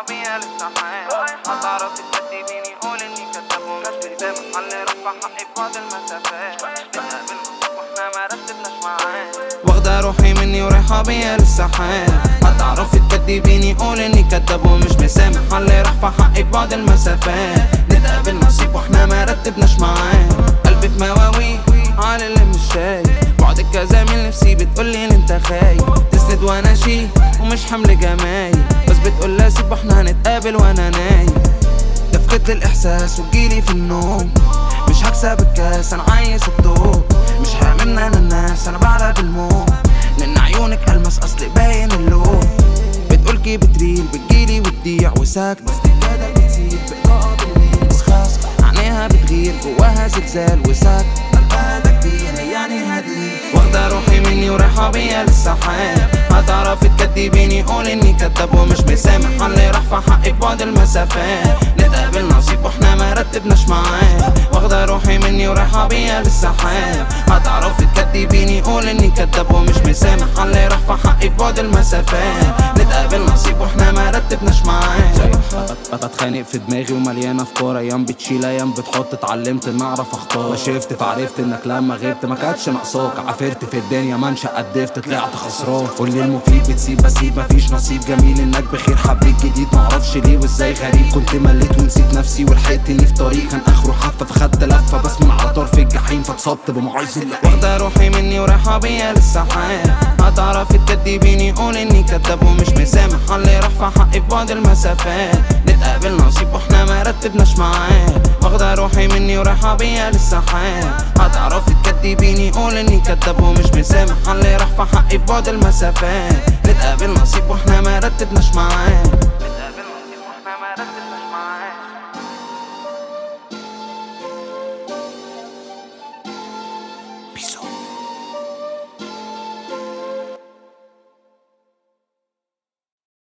بيها للسحاب هتعرفي تكدبيني قول اني كداب ومش بنسامح على اللي رفع حقي ببعض المسافات بنقابل مصيب واحنا ما رتبناش معاه واخدة روحي مني ورايحة بيها للسحاب هتعرفي تكدبيني قول اني كداب ومش مسامح على اللي رفع حقي ببعض المسافات نتقابل نصيب واحنا ما رتبناش معاه قلبي في مواويل على اللي مش شايف بعدك كذا من نفسي بتقولي ان انت خايف تسند وانا شي ومش حمل جمايل بس بتقول لا سيب احنا هنتقابل وانا نايم دفقت الاحساس وتجيلي في النوم مش هكسب الكاس انا عايز الضوء مش هامن انا الناس انا بعرف بالموت لان عيونك المس اصلي باين اللون بتقول كي بتريل بتجيلي وتضيع وساكت بس الجدل بتزيد بإضاءة بالليل بس خلاص عينيها بتغير جواها زلزال وساكت قلبها ده كبير يعني هدي واخدة روحي مني ورايحة بيا للسحاب هتعرفي تكدبيني قول اني كداب ومش مسامح على اللي راح في حقي ببعد المسافات نتقابل نصيب واحنا ما رتبناش معاه واخدة روحي مني ورايحة بيا للسحاب هتعرفي تكدبيني قول اني كداب ومش مسامح على اللي راح في حقي ببعد المسافات نتقابل نصيب واحنا ما رتبناش معاه بتخانق في دماغي ومليانة افكار ايام بتشيل ايام بتحط اتعلمت ان اعرف اختار شفت فعرفت انك لما غبت ما كانتش ناقصاك عفرت في الدنيا منشأ قدفت طلعت خسران قولي المفيد بتسيب بسيب مفيش نصيب جميل انك بخير حبيت جديد معرفش ليه وازاي غريب كنت مليت ونسيت نفسي ولحقتني في طريق كان اخره حافة فخدت لفة بس من على طرف الجحيم فاتصبت بمعايز واخدة روحي مني ورايحة بيا للسحاب هتعرفي تكدبيني قول اني كداب ومش مسامح على اللي راح في حقي في بعض المسافات نتقابل نصيب واحنا ما رتبناش معاه واخدة روحي مني ورايحة بيا للسحاب هتعرفي تكدبيني قول اني كداب ومش مسامح على اللي راح في حقي في بعض المسافات نتقابل نصيب واحنا ما رتبناش معاه